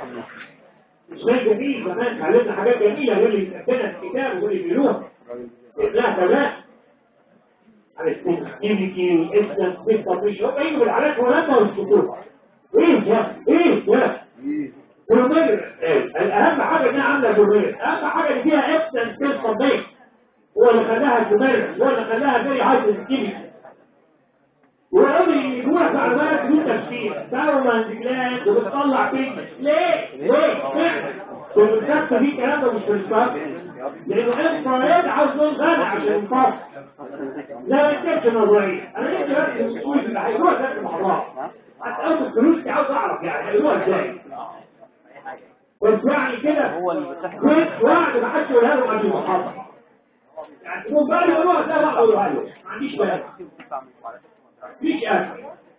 شيء جميل كمان علمنا حاجات جميلة غير اللي كتبنا في الكتاب وغير اللي بيقولوها لا كمان على السنسيتيفيتي والاسلام والتطبيش هم يجوا بالعلاج ولما والسطور ايه ده ايه ده برومير الاهم حاجه انها عامله برومير اهم حاجه اللي فيها اسلام في التطبيق هو اللي خلاها برومير هو اللي خلاها فيري هاي سنسيتيفيتي وقبل يقولك معلومات بدون تفسير بارومانز جلاند وبتطلع بيجمنت ليه؟ ليه؟ فعلا والمكتب دي الكلام ده مش في الصف لانه انفراد عاوز لون غني عشان ينفصل لا ما تكتبش نظريه انا نفسي بس الاسود اللي هيقولها ده مع بعض حتى اول الفلوس دي عاوز اعرف يعني هيقولوها ازاي بس يعني كده هو اللي بتحكي كويس وعد ما حدش يقولها له قبل المحاضره يعني تكون بقى يقولوها ده بقى اقولها له ما عنديش بالك مفيش أكل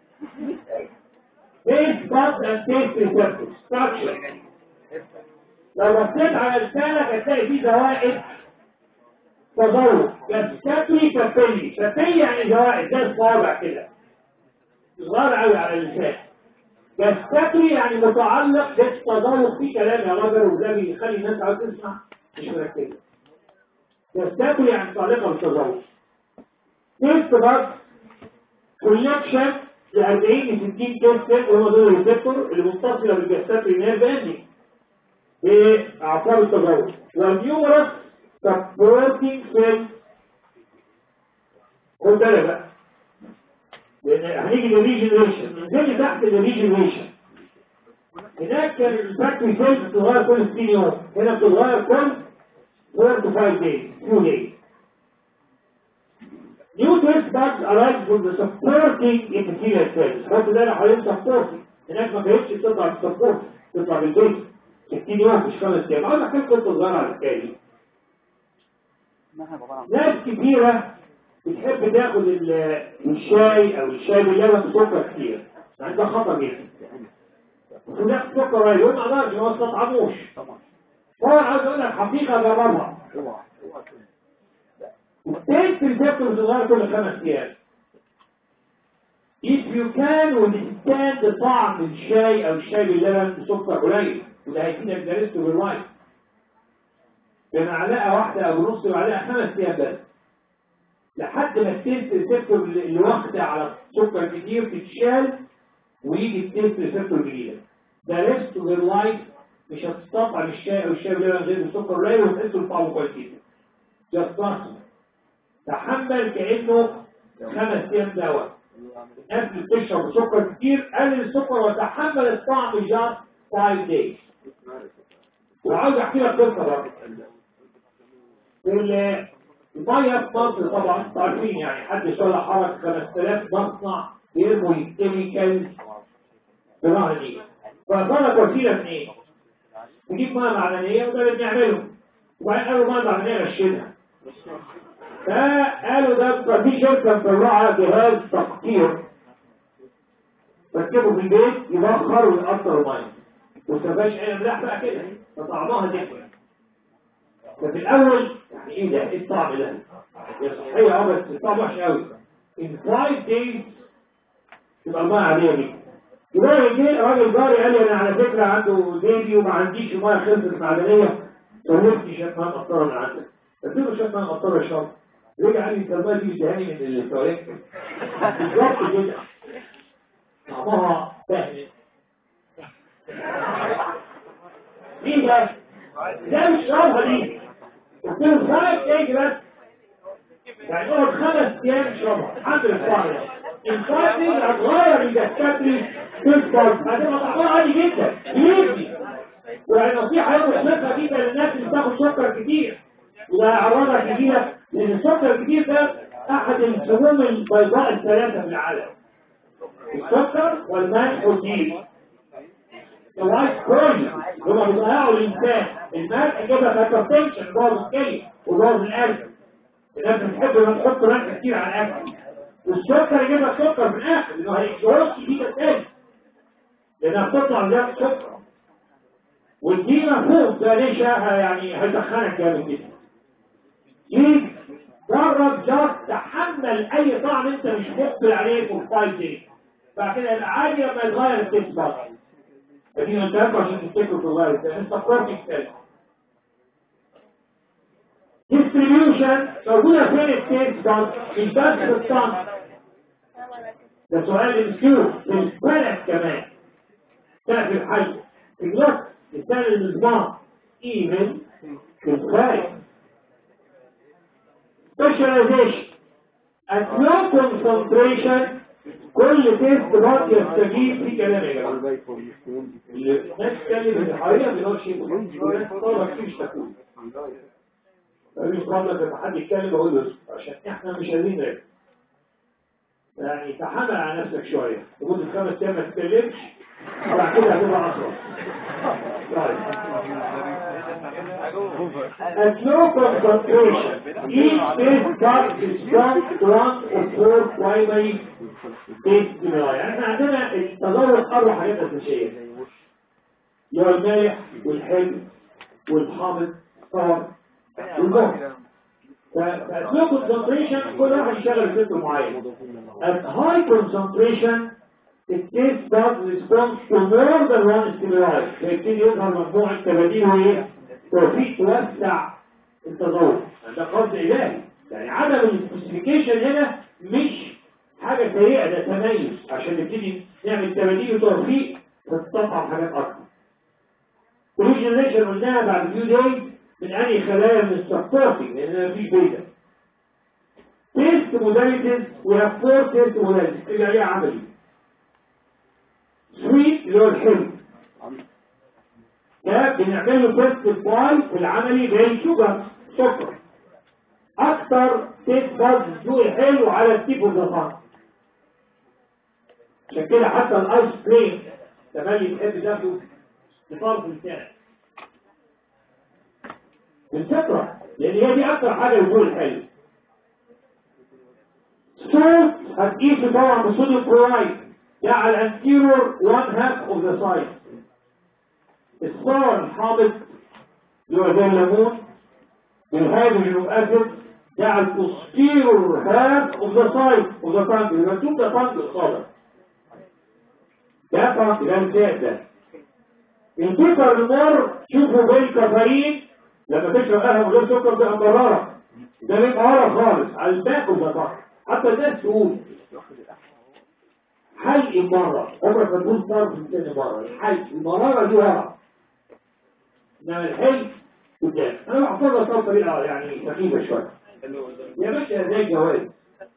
Taste buds and taste receptors structure لو بصيت على لسانك هتلاقي فيه زوائد تذوق كابسكاتري كابيلي كابيلي يعني زوائد زي الصابع كده صغار قوي على اللسان كابسكاتري يعني متعلق بالتذوق في كلام يا راجل وده بيخلي الناس عاوز تسمع مش مركزه كابسكاتري يعني متعلقه بالتذوق تيست بادز كولكشن ل 40 ل 60 كيس هم دول الريسبتور اللي متصله بالجسات النيرف اندنج باعصاب التجاوز والنيومرس سبورتنج سيل خد بالك بقى لان هنيجي للريجنريشن ننزل تحت الريجنريشن هناك كان الفاكتوري سيلز بتتغير كل 60 يوم هنا بتتغير كل 4 to 5 days few days New test buds arise from the supporting epithelial cells. حط ده حوالين supporting. هناك ما كانتش بتطلع بالسبورت تطلع بالبيت 60 يوم مش خمس ايام. عاوز احكي لكم قصه صغيره على الحكايه دي. ناس كتيره بتحب تاخد ال- الشاي او الشاي باللبن بسكر كتير. يعني ده خطر جدا. وده سكر قليل وما اقدرش ما استطعموش. طبعا عاوز اقول لك حقيقه جربها. التيست ريسبتور صغير كل خمس ايام if you can withstand طعم الشاي او الشاي باللبن بسكر قليل وده هيفيدك درسته بالوايت بمعلقه واحده او نص معلقه خمس ايام بس لحد ما التيست ريسبتور اللي واخده على سكر كتير تتشال ويجي التيست ريسبتور جديده درسته بالوايت مش هتستطعم الشاي او الشاي باللبن غير بسكر قليل وتحسه طعمه كويس جدا just trust me. تحمل كأنه خمس أيام دواء الناس اللي بتشرب سكر كتير قلل السكر وتحمل الطعم جاست 5 days وعاوز احكي لك قصه برضه في ال- الميه في مصر طبعا انتوا عارفين يعني حد شغل حرك 5000 مصنع بيرموا الكيميكالز في نهر النيل فصارت وسيله من ايه؟ تجيب ميه معدنيه وده اللي بنعمله وبعدين قالوا ميه معدنيه غشينها فقالوا ده في شركة مطلعة جهاز تقطير ركبه في البيت يبخر ويقطر المية وسباش عين ملاح بقى كده فطعمها دفع ففي الأول يعني إيه ده؟ إيه الطعم ده؟ هي صحية أه بس الطعم وحش قوي in five days تبقى المية عادية جدا يبقى جه راجل جاري قال لي أنا على فكرة عنده بيبي وما عنديش مية خلصت معدنية سلفتني شوية مية مقطرة من عندك قلت له شوية مية مقطرة الشرب رجع قال لي الكلمات دي ادهاني من التواليت بالظبط كده طعمها فاهم ايه ده؟ ده مش شربها دي قلت له خمس ايه بس يعني اقعد خمس ايام اشربها الحمد لله طعم ده الفرق دي هتغير الدكاتري تكبر هتبقى طعمها عادي جدا بيدي والنصيحه هي مشرفه جدا للناس اللي بتاخد سكر كتير وده عرضها كبيرة لأن السكر الكتير ده أحد السموم البيضاء الثلاثة في العالم السكر والملح والدين الوايت كويس هما بيضيعوا الإنسان الملح يجيبها هايبرتنشن باظ الكلي وباظ القلب الناس بتحب لما تحط ملح كتير على الأكل والسكر يجيبها سكر في الآخر لأنه هيكسرش دي تاني لأنها بتطلع زي السكر والدين مفهوم ده ليه شاها يعني هيدخلك جامد جدا يجي جرب جاست تحمل اي طعم انت مش مقبل عليه في الفايف دي بعد كده العادي لما يتغير التيست بقى ادينا قلت لكم عشان تفتكروا في اللايف ده انت كورتيك سيل ديستريبيوشن موجوده فين الستيت كارد مش بس في الطن ده سؤال الكيو في البلد كمان ده في الحي في الوقت الثاني المزمار ايفن في الخارج specialization at low concentration كل تيست برضه يستجيب في كلام يا جماعه الناس تتكلم ان الحقيقه اللي هو شيء طبعا مفيش تكون مفيش قبل لما حد يتكلم اقول له اسكت، عشان احنا مش عايزين نرد يعني تحمل على نفسك شويه لمده خمس ايام ما تتكلمش وبعد كده هتبقى اصلا طيب At low concentration, each test part is from one or four primary test stimuli. يعني احنا عندنا التدرج أربع حاجات أساسية. اللي هو المالح والحلو والحامض طبعا والمهر. فات low concentration كل واحد يشتغل في سنتر معين. At high concentration, it takes does response to more than one stimuli. فيبتدي يظهر مجموعة تباديل وإيه؟ توفيق توسع التطور ده قصد إلهي يعني عدم السبيسيفيكيشن هنا مش حاجة سيئة ده تميز عشان نبتدي نعمل تباديل وتوفيق فتطلع حاجات أكتر والجنريشن قلناها بعد فيو دايز من أي خلايا من السبورتنج لأن مفيش بيتا تيست موداليتيز we have four تيست موداليتيز اللي عليها عملي سويت اللي هو الحلو ده بنعمله تيست باي في العملي زي شوجر سكر اكتر تيست باز ذوق حلو على التيب والزفان عشان كده حتى الايس كريم تملي بتحب تاخده بطرف لسانك بالفكرة لان هي دي اكتر حاجة الذوق الحلو سولت هتقيس طبعا بصوديوم كلورايد ده على الانتيرور 1 هاف اوف ذا سايت الصور الحامض اللي هو زي الليمون الهيدروجين اسيد ده على البوستيرور هاف اوف ذا سايت اوف ذا تانك يبقى تشوف ده تانك قصادك ده تانك ده الزيت ده السكر المر شوفوا بالكافيين لما تشرب قهوه من غير سكر بيبقى مراره ده بيبقى مراره خالص على الباك اوف ذا تانك حتى الناس تقول حلق المرة عمرك ما تقول طرف السن مرة الحلق المرارة دي ورا انما الحلق قدام انا بحفظها صوت طريقة يعني سخيفة شوية يا باشا زي الجواز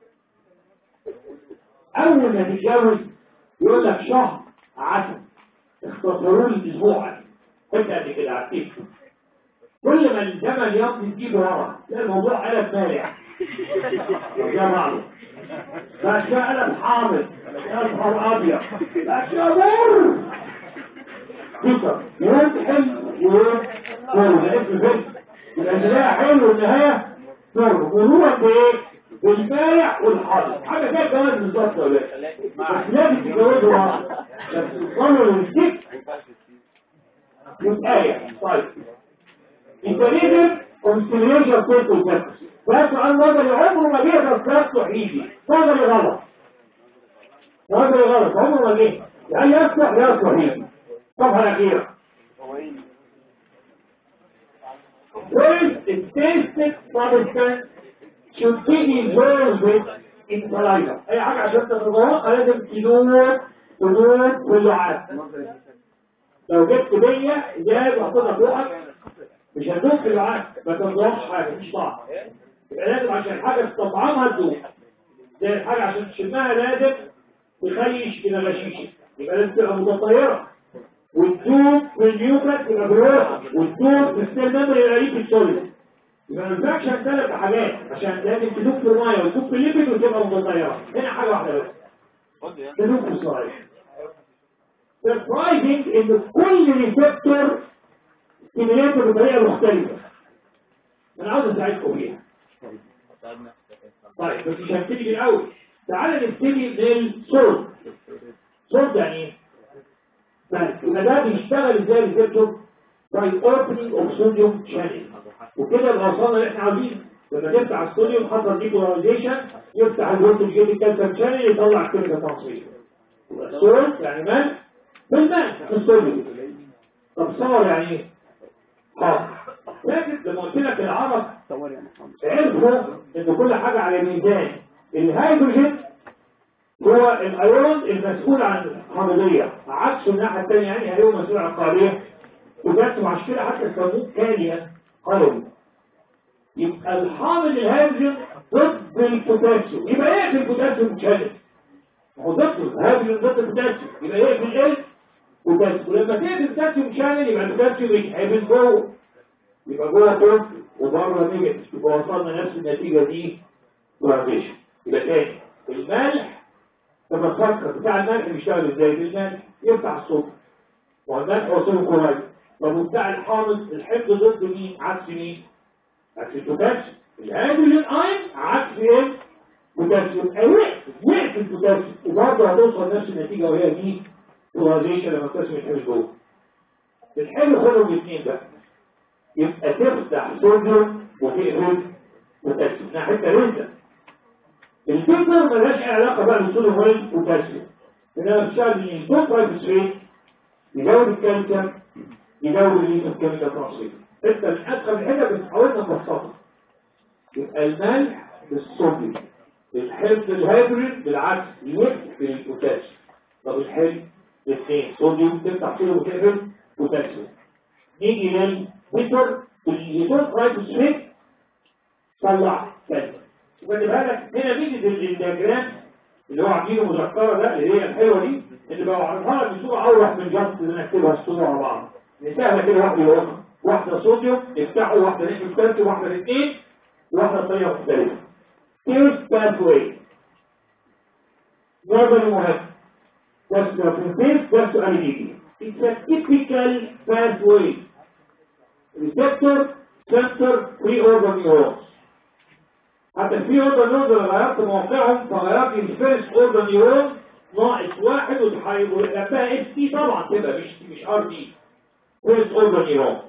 اول ما تتجوز يقول لك شهر عسل اختصروا لي اسبوع حتى قد كده على التيك كل ما الزمن يمضي تجيب ورا تلاقي الموضوع قلب مالح ده معروف فاشياء قلب حامض اصفر ابيض فاشياء مر كتر يوم حلو ويوم مر ده اسم فيلم يبقى تلاقيها حلو النهايه مر مرورا بايه؟ بالبايع والحاضر حاجه زي الجواز بالظبط ولا بس لازم تتجوزوا ورا بس تصلوا للمسك متآية طيب انتريزم كونسيليشن كنت وفكر ده سؤال نظري عمره ما جه تذكرت توحيدي نظري غلط نظري غلط عمره ما جه يعني يصلح يا توحيدي الصفحة الأخيرة When the tasted substance should be dissolved in saliva أي حاجة عشان تتذوقها لازم تدور تدور في اللعاب لو جبت مية ازاز وحطيتها فوقك مش هتدوق في اللعاب ما تنضغش حاجة مش طعم يبقى لازم عشان حاجة تطعمها تدوق زي الحاجة عشان تشمها لازم تخيش كده غشيشة يبقى لازم تبقى متطيرة والدوب في النيوكلس يبقى بروح والدوب في السيل ميموري يبقى ليه في السوليد يبقى ما ينفعش ثلاث حاجات عشان لازم تدوب في الميه وتدوب في الليبيد وتبقى متطيرة هنا حاجة واحدة بس تدوب في الصلايف surprising ان كل ريسبتور ستيميليتور بطريقه مختلفه انا عاوز اساعدكم فيها طيب بس مش هبتدي من الاول تعالى نبتدي بالصوت صوت يعني ايه؟ طيب يبقى ده بيشتغل ازاي الريسبتور باي اوبننج اوف صوديوم شانل وكده يبقى وصلنا اللي احنا عاوزينه لما تفتح الصوديوم حصل ديبولاريزيشن يفتح الفولتج جيت الكالسيوم شانل يطلع كيميكال تنصيب الصوت يعني مال في الماء في الصوديوم طب صور يعني ايه؟ حاضر لكن لما قلت لك العرب صور يا محمد عرفوا ان كل حاجة على ميزان الهيدروجين هو الايون المسؤول عن الحامضية عكس الناحية الثانية يعني هيون مسؤول عن القابلية وجات مع كده حتى يسموه كاليا قلوي يبقى الحامض الهيدروجين ضد البوتاسيوم يبقى ايه في البوتاسيوم مشدد ما هو ضد الهيدروجين ضد البوتاسيوم يبقى ايه في الايه بوتاسيوم ولما تيجي البوتاسيوم شانل يبقى البوتاسيوم يتحبس جوه يبقى جوه بوزيتيف وبره نيجاتيف يبقى وصلنا نفس النتيجه دي كورديشن يبقى تاني الملح لما تفكر بتاع الملح بيشتغل ازاي بالملح يفتح الصوت والملح هو صوت كويس طب وبتاع الحامض الحمض ضد مين عكس مين عكس البوتاسيوم الهيدروجين اين عكس ايه بوتاسيوم ايوه وقف البوتاسيوم وبرضه هتوصل نفس النتيجه وهي دي كورديشن لما البوتاسيوم يتحبس جوه الحلو خدهم الاثنين بقى يبقى تفتح صوديوم وتقفل بوتاسيوم ناحية رنجة الفكر ملهاش علاقة بقى بالصوديوم والبوتاسيوم انما بتشتغل من الفوسفوريت يزود الكالسيوم يزود الليثيوم كيميكال ترانسفير انت من ادخل الحته بس حاولنا نبسطها يبقى الملح بالصوديوم الحمض الهيدروجين بالعكس يقفل البوتاسيوم طب الحلو الاثنين صوديوم تفتح صوديوم وتقفل بوتاسيوم نيجي للبيتر اليوتون رايبوسفيت طلع كلمة وخلي بالك هنا ميزة الدياجرام اللي هو عاملينه مذكرة ده اللي هي الحلوة دي اللي بعرفها لك بصورة أوضح من جنب إن نكتبها الصورة على بعض نسهلها كده واحدة لوحدها واحدة صوديوم افتحوا واحدة نشف كالسيوم واحدة الاثنين واحدة طريقة مختلفة كيف باثوي نظري مهم بس لو في البيت ده سؤال يجي It's a typical pathway receptor center free organ neurons حتى الفري organ neurons اللي غيرت موقعهم فغيرت الفيرست organ neuron ناقص واحد ويبقى اس تي طبعا تبقى مش مش ار دي فيرست organ neuron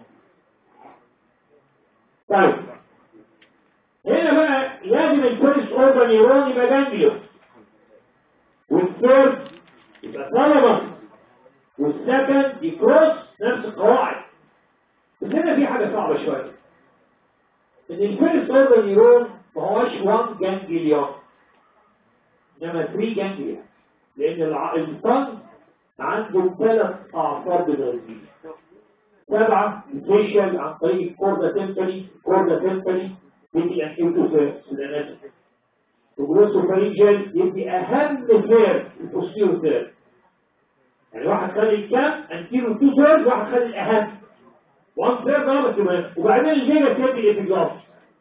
طيب هنا بقى لازم الفيرست organ neuron يبقى جانجليون والثيرد يبقى ثالاموس والسكند يكروس نفس القواعد بس هنا في حاجة صعبة شوية ان الفيرست اوردر نيرون ما هوش 1 جانجليون انما 3 جانجليون لان الع- الطن عنده ثلاث اعصاب بتغذيه سبعة فيشل عن طريق كوردا تمبلي كوردا تمبلي يدي انكيوتو سيلانات وجلوسوفارينجل يدي اهم فير البوستيرو فير يعني واحد خد الكام انتيرو تو ثيرد واحد خد الاهم وان ثيرد ضربت كمان وبعدين الفيجا تدي الابيجاف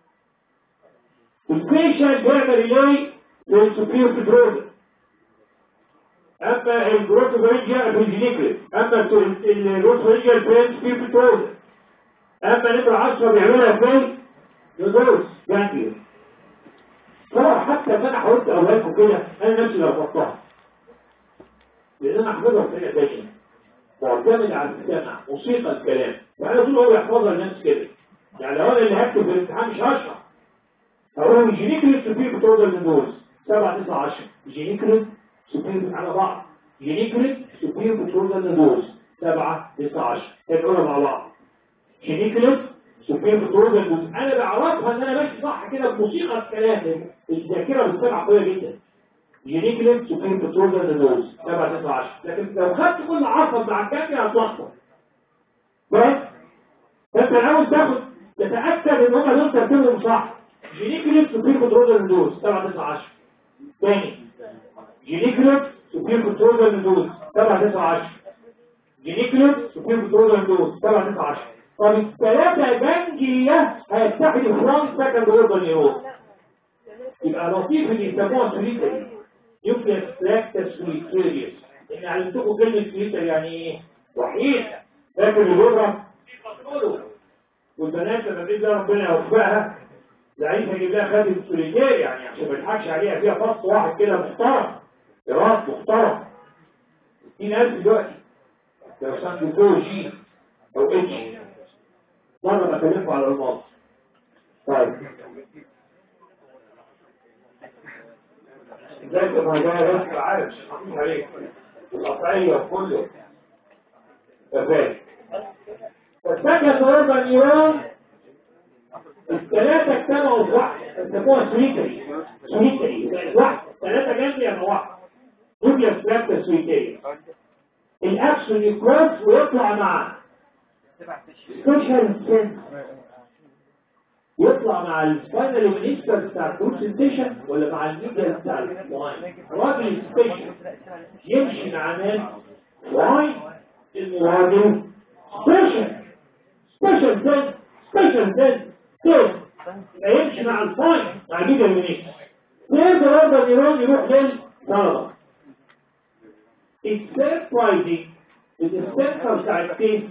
الفيشل بيعمل ريلاي للسوبير بترول اما الجروتوفارينجيا في الجينيكلس اما الجروتوفارينجيا في السوبير بترول اما نمرة 10 بيعملها فين ندوس جانجليا طبعا حتى ان انا حاولت اقولها لكم كده انا نفسي لو فضتها لان انا حافظها بطريقه تانيه معتمد على السمع موسيقى الكلام فانا طول هو يحفظها للناس كده يعني لو انا اللي هكتب في الامتحان مش هشرح هقول جينيكلس سوبير بتوزر للدوز 7 9 10 جينيكلس سوبير على بعض جينيكلس سوبير بتوزر للدوز 7 9 10 هنقولها مع بعض جينيكلس سوبير بتوزر للدوز انا بعرفها ان انا ماشي صح كده بموسيقى الكلام الذاكره بالسمع قويه جدا يونيكلين سوبين بتروزر للنوز 7 9 10 لكن لو خدت كل عصب مع الجنبي هتلخبط بس فانت عاوز تاخد تتاكد ان هم دول ترتيبهم صح يونيكلين سوبين بتروزر للنوز 7 9 10 تاني يونيكلين سوبين بتروزر للنوز 7 9 10 يونيكلين سوبين بتروزر للنوز 7 9 10 طب الثلاثه جنجيه هيتحدوا فرانك سكند اوردر نيرون يبقى لطيف اللي يسموها سوليتري يمكن لاكتس سوليتريس ان علمتكم كلمة سوليتري يعني ايه؟ وحيد لكن اللي بيضرب والبنات لما بيجي ربنا يوفقها العيش هيجيب لها خاتم سوليتير يعني عشان ما يضحكش عليها فيها فص واحد كده محترم راس محترم 60000 دلوقتي لو ساندوكو جي او اتش مرة بكلمكم على الماضي طيب ازاي تبقى جاي بس عارف حقيقي عليك القطعية كله فاهم فالسكند اوربان نيورون الثلاثة اجتمعوا في واحد يسموها سويتري سويتري يعني واحد ثلاثة جنب يبقى واحد نوكليس بلاكتا سويتري الاكشن يكروس ويطلع مع سبيشال سنس يطلع مع السباينال لومينيستر بتاع الكونسنتريشن ولا مع الميديا بتاع الواين راجل سبيشال يمشي مع ناس واين المراجل سبيشال سبيشال سنس سبيشال سنس كيف يمشي مع الفاين مع الميديا لومينيستر يقدر برضه النيرون يروح للطلبه السيربرايزنج السنتر بتاع الكيس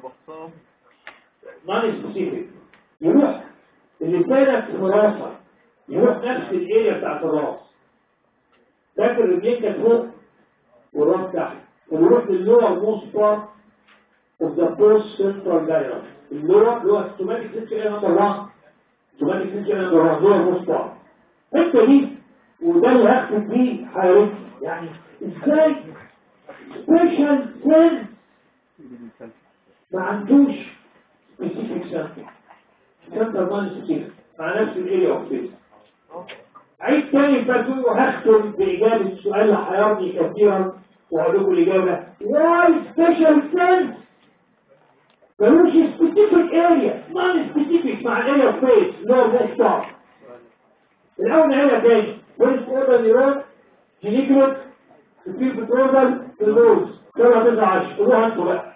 نون سبيسيفيك يروح اللسانك في راسك يروح نفس الاريا بتاعت الراس فاكر الرجلين كانت فوق والراس تحت ويروح لللور موست بارت اوف ذا بوست سنترال دايركت اللور اللي هو السوماتيك سيستم نمبر 1 سوماتيك سيستم نمبر 1 لور موست بارت الحته دي وده اللي هختم بيه حياتي يعني ازاي سبيشال سيل ما عندوش سبيسيفيك سنتر سنتر مان سبيسيفيك مع نفس الاريا اوف سبيس عيد تاني فتوي وهختم بإجابة السؤال اللي حيرني كثيرا وهقول لكم الإجابة واي سبيشال سيلز ملوش سبيسيفيك اريا نون سبيسيفيك مع الاريا اوف سبيس اللي هو ده ستار الأول نعملها تاني فيرست اوردر نيرون جينيكلوت تسير في الاوردر في البوز كما تسعة عشر قولوها انتوا بقى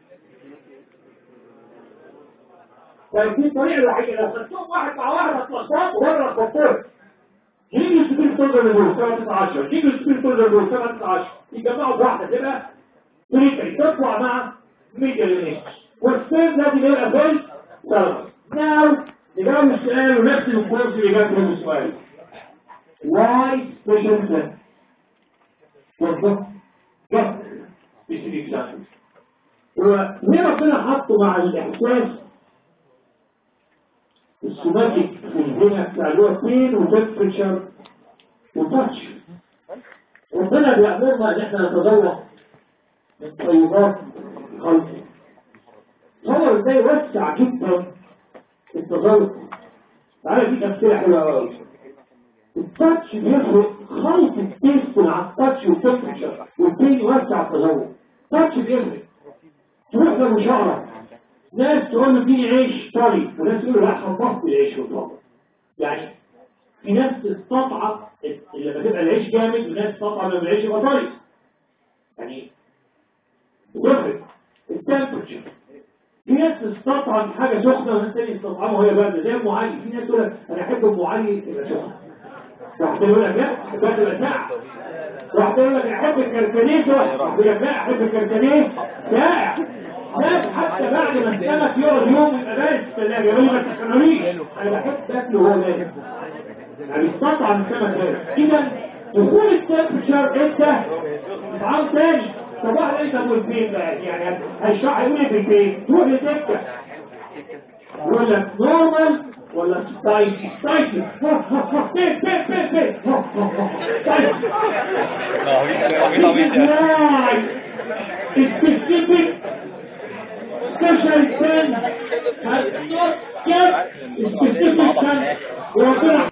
طيب دي الطريقة الوحيدة لو خدتهم واحد مع واحد هتلخبطوا ولا خطوط يجي السبيل تولدر للبوز كما تسعة عشر يجي السبيل تولدر للبوز كما تسعة عشر يجمعوا بواحدة تبقى بريكري تطلع مع ميديا يونيت والسبيل لازم يبقى فين سلام ناو نجاوب السؤال ونفس الكورس اللي جاب من السؤال why special sense وضح جهد specific example وليه ربنا حطه مع الإحساس السوماتيك في الهنا بتاع اللي هو بين وتمبريتشر وتاتش ربنا بيأمرنا ان احنا نتذوق من طيبات خلقه تصور ازاي وسع جدا التذوق تعالى دي امثله حلوه قوي التاتش بيفرق خلط التيست مع التاتش والتمبريتشر والبين يوسع التذوق التاتش بيفرق تروح لمشاعرة ناس تقول له اديني عيش طري وناس تقول له لا حفظت العيش والطري يعني في ناس تستطعم لما تبقى العيش جامد وناس تستطعم لما العيش يبقى طري يعني بتفرق التمبريتشر في ناس تستطعم حاجه سخنه وناس تاني تستطعمها وهي بارده زي ام علي في ناس تقول لك انا احب ام علي تبقى سخنه واحد يقول لك لا احبها تبقى ساقعه واحد يقول لك احب الكركديه سخن واحد يقول لك لا احب الكركديه ساقع ناس حتى بعد ما السمك يقعد يوم يبقى بارد في الثلاجه يقول لي ما تستنونيش انا بحب اكله وهو بارد يعني استطعم السمك بارد اذا دخول التمبريتشر انت طعام تاني طب واحد انت ابو البيت بقى يعني هيشرح هيقول ايه في البيت تروح للدكه يقول لك نورمال ولا سبايسي سبايسي بيت بيت بيت بيت سبايسي specific special sense has not kept specific sense.